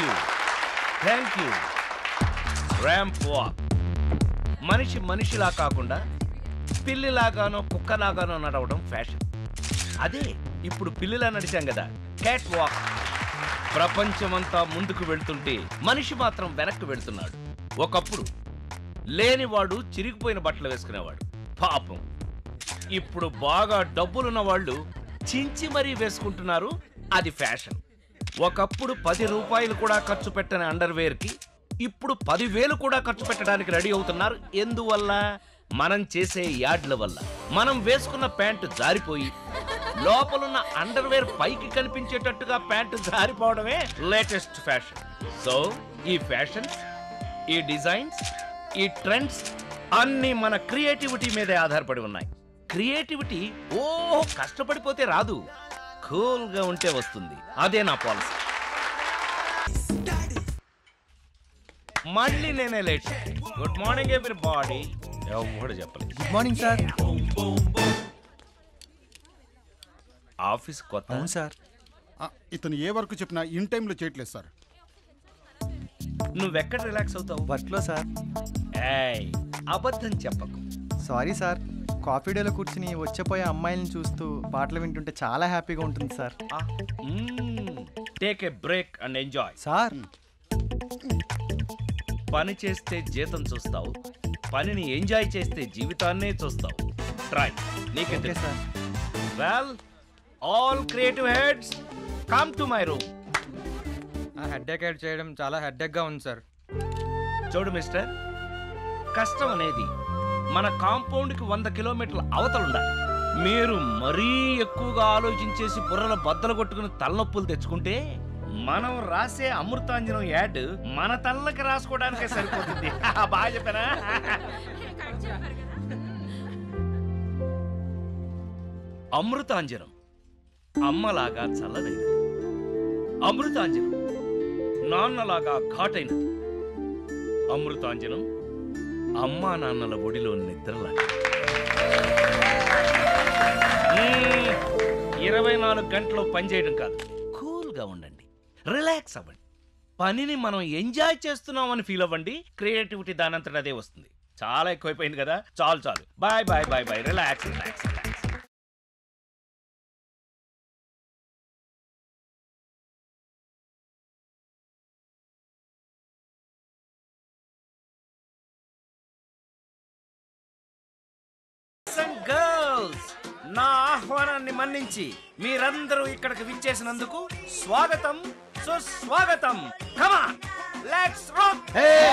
You thank you ramp walk మనిషి మనిషిలా కాకుండా పిల్లిలాగానో కుక్కలాగానో నడవడం ఫ్యాషన్ అదే ఇప్పుడు పిల్లిలా నడిచాం కదా క్యాట్ వాక్ ప్రపంచమంతా ముందుకు వెళ్తుంటే మనిషి మాత్రం వెనక్కి వెళ్తున్నాడు ఒకప్పుడు లేనివాడు చిరిగిపోయిన బట్టలు వేసుకునేవాడు పాపం ఇప్పుడు బాగా డబ్బులున్న వాళ్ళు చించి మరీ వేసుకుంటున్నారు అది ఫ్యాషన్ ఒకప్పుడు పది రూపాయలు కూడా ఖర్చు పెట్టని అండర్వేర్కి ఇప్పుడు పదివేలు కూడా ఖర్చు పెట్టడానికి రెడీ అవుతున్నారు ఎందువల్ల మనం చేసే యాడ్ల వల్ల మనం వేసుకున్న ప్యాంటు జారిపోయి లోపలున్న అండర్వేర్ పైకి కనిపించేటట్టుగా ప్యాంటు జారిపోవడమే లేటెస్ట్ ఫ్యాషన్ సో ఈ ఫ్యాషన్స్ ఈ డిజైన్స్ ఈ ట్రెండ్స్ అన్ని మన క్రియేటివిటీ మీదే ఆధారపడి ఉన్నాయి క్రియేటివిటీ ఓ కష్టపడిపోతే రాదు కూల్ గా ఉంటే వస్తుంది అదే నా పాలసీ మళ్ళీ నేనే late good morning everybody ఎవడు చెప్పలేదు గుడ్ మార్నింగ్ సార్ ఆఫీస్ కొత్త అవును సార్ ఆ, ఇతను ఏ వర్క్ చెప్పినా ఇన్ టైంలో చేయట్లేదు సార్ నువ్వెక్కడ రిలాక్స్ అవుతావు వర్క్లో సార్ ఏయ్ అబద్ధం చెప్పకు సారీ సార్ కాఫీ డేలో కూర్చుని వచ్చేపోయే అమ్మాయిలను చూస్తూ పాటలు వింటుంటే చాలా హ్యాపీగా ఉంటుంది sir take a break and enjoy sir పని చేస్తే జీతం చూస్తావు పనిని ఎంజాయ్ చేస్తే జీవితాన్నే చూస్తావు ట్రై నీకే okay sir well all creative heads come to my room ఆ హెడ్ఏక్ యాడ్ చేయడం చాలా హెడ్ఏక్గా ఉంది సార్ చూడు మిస్టర్ కష్టం అనేది మన కాంపౌండ్కి వంద కిలోమీటర్ల అవతల ఉండాలి మీరు మరీ ఎక్కువగా ఆలోచించేసి బుర్రల బద్దలు కొట్టుకుని తలనొప్పులు తెచ్చుకుంటే మనం రాసే అమృతాంజనం యాడ్ మన తల్లకి రాసుకోవడానికే సరిపోతుంది బాగా చెప్పానా అమృతాంజనం అమ్మలాగా చల్లదైనది అమృతాంజనం నాన్నలాగా ఘాటైనది అమృతాంజనం అమ్మా నాన్నల ఒడిలో నిద్రలాగా మ్మ్. ఇరవై నాలుగు గంటలు పనిచేయడం కాదు కూల్గా ఉండండి రిలాక్స్ అవ్వండి పనిని మనం ఎంజాయ్ చేస్తున్నామని ఫీల్ అవ్వండి క్రియేటివిటీ దానంతట అదే వస్తుంది చాలా ఎక్కువైపోయింది కదా చాలు చాలు bye bye bye bye relax relax relax girls నా ఆహ్వానాన్ని మన్నించి మీరందరూ ఇక్కడికి విచ్చేసినందుకు స్వాగతం సుస్వాగతం కమాన్ లెట్స్ రాక్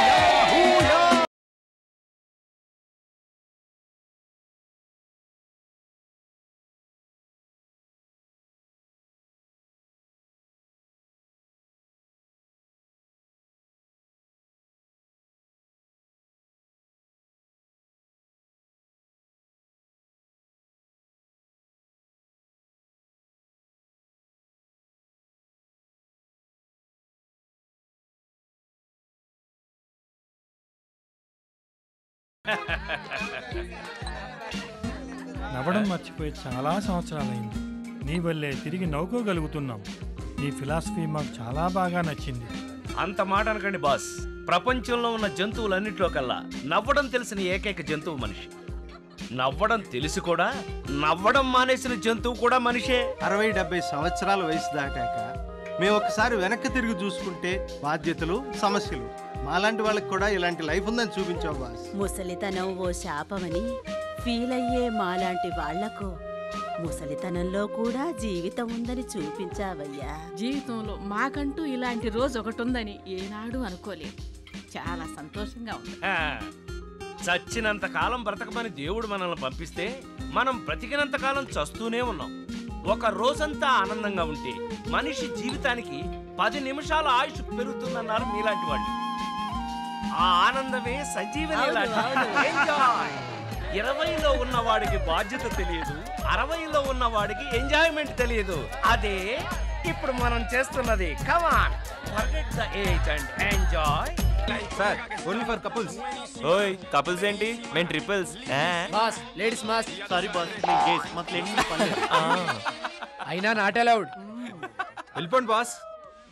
నవ్వడం మర్చిపోయి చాలా సంవత్సరాలైంది నీ వల్లే తిరిగి నవ్వుకోగలుగుతున్నాం నీ ఫిలాసఫీ మాకు చాలా బాగా నచ్చింది అంత మాట అనకండి బాస్ ప్రపంచంలో ఉన్న జంతువులన్నిట్లో కల్లా నవ్వడం తెలిసిన ఏకైక జంతువు మనిషి నవ్వడం తెలిసి కూడా నవ్వడం మానేసిన జంతువు కూడా మనిషే అరవై డెబ్బై సంవత్సరాల వయసు దాటాక మేము ఒకసారి వెనక్కి తిరిగి చూసుకుంటే బాధ్యతలు సమస్యలు మాలాంటి వాళ్ళకి కూడా ఇలాంటి లైఫ్ ఉందని చూపించావు బాస్ ముసలితనం ఓ శాపమని ఫీల్ అయ్యే మాలాంటి వాళ్లకు ముసలితనంలో కూడా జీవితం ఉందని చూపించావయ్యా జీవితంలో మాకంటూ ఇలాంటి రోజు ఒకటి ఉందని ఏనాడు అనుకోలేదు చాలా సంతోషంగా ఉంది ఆ, చచ్చినంత కాలం బ్రతకమని దేవుడు మనల్ని పంపిస్తే మనం బ్రతికినంత కాలం చస్తూనే ఉన్నాం ఒక రోజంతా ఆనందంగా ఉంటే మనిషి జీవితానికి పది నిమిషాల ఆయుష్ పెరుగుతుందన్నారు మీలాంటి వాళ్ళు ఆ ఆనందమే సంజీవని అవును, లాంటిది. అవును. Enjoy. ఇరవైలో ఉన్నవాడికి బాధ్యత తెలియదు అరవైలో ఉన్నవాడికి ఎంజాయ్మెంట్ తెలియదు అదే ఇప్పుడు మనం చేస్తున్నది come on forget the age and enjoy sir only for couples ఓయ్ కపుల్స్ ఏంటి మేము triples boss ladies mass sorry boss case మాకు లేడీస్ పర్లేదు అయినా నాట్ అలౌడ్ వెళ్ళిపోండి బాస్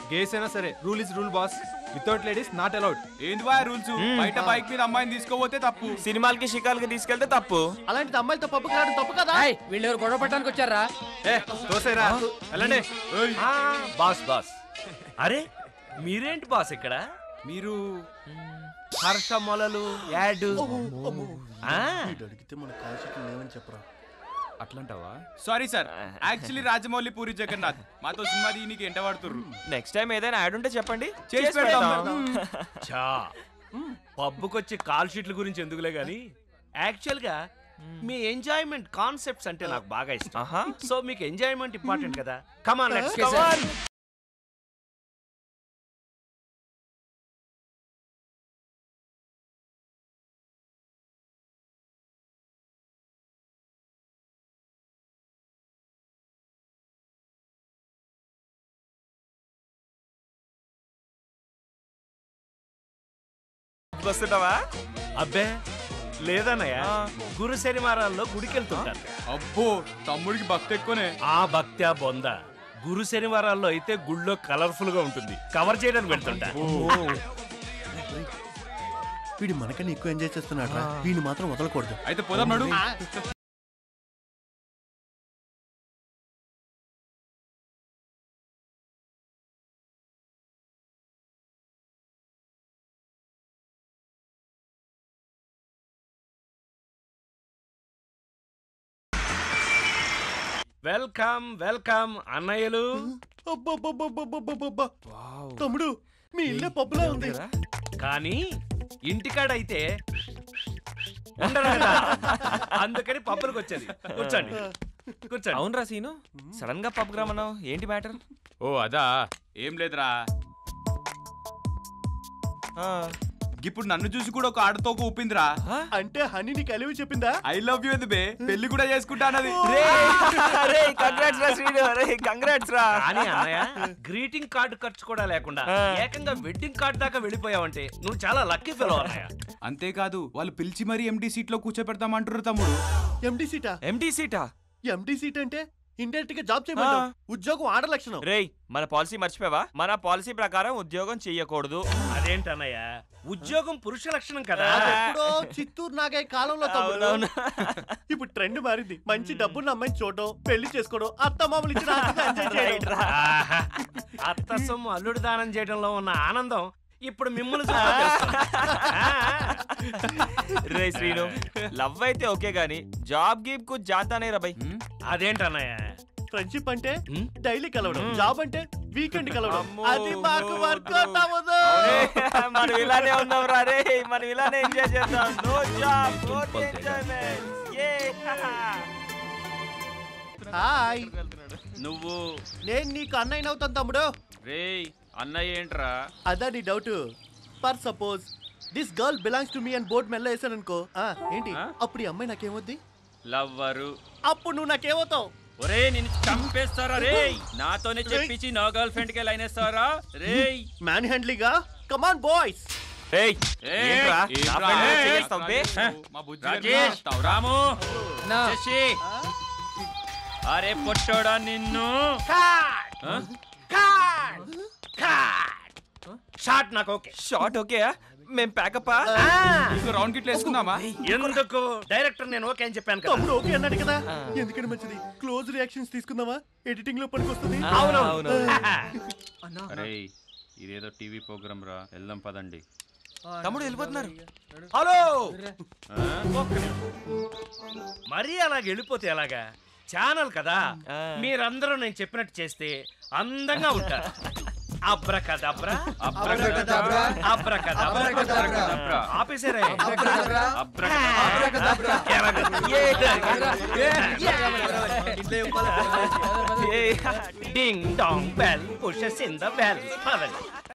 గేస్ అయినా సరే rule is rule boss without ladies not allowed ఏంది బా రూల్స్ బయట బైక్ మీద అమ్మాయిని తీసుకోపోతే తప్పు సినిమాలకి షికార్లకి తీసుకెళ్తే తప్పు అలాంటి అమ్మాయిలతో పప్పుకి రావడం తప్పు కదా వీళ్ళు ఎవరు గొడవ పట్టడానికి వచ్చారా ఏ తోసేరా వెళ్ళండి ఆ, బాస్ బాస్ అరే మీరేంటి బాస్ ఇక్కడ మీరు హర్ష మొలలు యాడ్ ఆ, అడిగితే మన కాల్షీట్లు లేవని చెప్పరా అట్లంటావా sorry sir actually Rajamouli Puri Jagannath మాతో సినిమా దీనికి ఎంట పడుతుర్రు నెక్స్ట్ టైం ఏదైనా యాడ్ ఉంటే చెప్పండి చేసి చేసి పెడతాం. పెడతాం. చా పబ్బుకొచ్చి కాల్ షీట్ల గురించి ఎందుకులే గాని యాక్చువల్ గా మీ ఎంజాయ్మెంట్ కాన్సెప్ట్స్ అంటే నాకు బాగా ఇష్టం ఆహా. సో మీకు ఎంజాయ్మెంట్ ఇంపార్టెంట్ కదా కమాన్ లెట్స్ Come on. వస్తుంటావా అబ్బే లేదన్నయ్య గురు శనివారాల్లో గుడికి వెళ్తుంటారు అబ్బో తమ్ముడికి భక్తి ఎక్కువనే ఆ భక్త్యా బొంద గురు శనివారాల్లో అయితే గుళ్ళో కలర్ఫుల్ గా ఉంటుంది కవర్ చేయడానికి వెళ్తుంటా వీడు మనకన్నా ఎక్కువ ఎంజాయ్ చేస్తున్నాడు వీడిని మాత్రం వదలకూడదు అయితే పోదాం నడు వెల్కమ్ వెల్కమ్ అన్నయ్యలు అబ్బబ్బబ్బబ్బబ్బబ్బబ్బా. తమ్ముడు మీ ఇల్లే పప్పులా ఉంది కానీ ఇంటికాడైతే ఉండరు కదా. అందుకని పప్పులకు వచ్చేది కూర్చోండి కూర్చోండి అవునరా సీను సడన్ గా పబ్ రమ్మన్నావు ఏంటి మ్యాటర్ ఓ అదా ఏం లేదురా ఇప్పుడు నన్ను చూసి కూడా ఒక ఆడతో ఒక ఊపిందిరా అంటే హనీ నీకు కలివి చెప్పిందా ఐ లవ్ యూ ఎందు బే పెళ్లి కూడా చేసుకుంటా అన్నది కంగ్రాట్స్ రా శ్రీను రే కంగ్రాట్స్ రా కానీ అన్నయ్య గ్రీటింగ్ కార్డు ఖర్చు కూడా లేకుండా ఆ. ఏకంగా వెడ్డింగ్ కార్డు దాకా వెళ్ళిపోయావంటే నువ్వు చాలా లక్కీ ఫెలో అన్నయ్య అంతేకాదు వాళ్ళు పిలిచి మరీ ఎండి సీట్ లో కూర్చోపెడతామంటారు తమ్ముడు ఎండి సీటా ఎంటీ సీటా ఎండి సీట్ అంటే ఇండైరెక్ట్ గా జాబ్ చేయమంటావు ఆ. ఉద్యోగం ఆడ లక్షణం రేయ్ మన పాలసీ మర్చిపోయావా మన పాలసీ ప్రకారం ఉద్యోగం చెయ్యకూడదు అదేంటన్నయ్య ఉద్యోగం పురుష లక్షణం కదా ఎప్పుడో చిత్తూరు నాగయ్య కాలంలో తమ్ముడు అవునవును ఇప్పుడు ట్రెండ్ మారింది మంచి డబ్బున్న అమ్మాయిని చూడడం పెళ్లి చేసుకోవడం అత్త మామూలు ఇచ్చిన ఆస్తితో ఎంజాయ్ చేయడం. ఆహా. అత్త సొమ్ము అల్లుడు దానం చేయడంలో ఉన్న ఆనందం ఇప్పుడు మిమ్మల్ని చూస్తే తెలుస్తుంది. ఆ. రే శ్రీను లవ్ అయితే ఓకే గానీ జాబ్ గీప్ కు జాతానే రా బై అదేంటన్నయ్య ఫ్రెండ్షిప్ అంటే హ్మ్? డైలీ కలవడం జాబ్ అంటే వీకెండ్ కలవడం అమ్మో. అది మాకు వర్కౌట్ అవ్వదు మనం ఇలానే ఉన్నాం రా రే మనం ఇలానే ఎంజాయ్ చేద్దాం నో జాబ్ నో ఎంజాయ్మెంట్ ఏ హాయ్ నువ్వు నేను నీకు అన్నయ్య అవుతాను తమ్ముడు రేయ్ అన్నయ్య ఏంట్రా అదా నీ doubt for suppose this girl belongs to me and board మెల్ల వేసాను అనుకో ఏంటి ఆ? అప్పుడు ఈ అమ్మాయి నాకేమవుద్ది లవ్వరు అప్పుడు నువ్వు నాకేమవుతావు ఒరే నిన్ను చంపేస్తారా రేయ్ నాతోనే చెప్పించి నా గర్ల్ ఫ్రెండ్ కి లైన్ వేస్తారా రేయ్ మ్యాన్ హ్యాండ్లీగా కమాన్ బాయ్స్ ఏయ్ ఏయ్, ఏంట్రా ఏంట్రా? నా friend ని ఏయ్, చేస్తావ్ బే? మా బుజ్జి రాజేష్. గారిని రాము శశి అరే పొట్టోడా నిన్ను షార్ట్ నాకు ఓకే షార్ట్ ఓకే మేం ప్యాకప్ ఇంకో రౌండ్ గిట్ల వేసుకుందామా ఎందుకు డైరెక్టర్ నేను ఓకే అని చెప్పాను కదా తమ్ముడు ఓకే అన్నాడు కదా ఎందుకని మంచిది క్లోజ్ రియాక్షన్స్ తీసుకుందామా ఎడిటింగ్ లో పనికొస్తుంది అవును అవును అరే ఇదేదో టీవీ ప్రోగ్రామ్ రా వెళ్దాం పదండి తమ్ముడు వెళ్ళిపోతున్నారు హలో ఆ? ఒక్క నిమిషం. మరీ అలాగ వెళ్ళిపోతే ఎలాగా ఛానల్ కదా ఆ. మీరందరూ నేను చెప్పినట్టు చేస్తే అందంగా ఉంటారు అబ్రకదబ్రా అబ్రకదబ్రా. Abracadabra abracadabra. ఆపేసారే అబ్రకదబ్రా. ఏయ్, ding dong bell pushes in the bell పదండి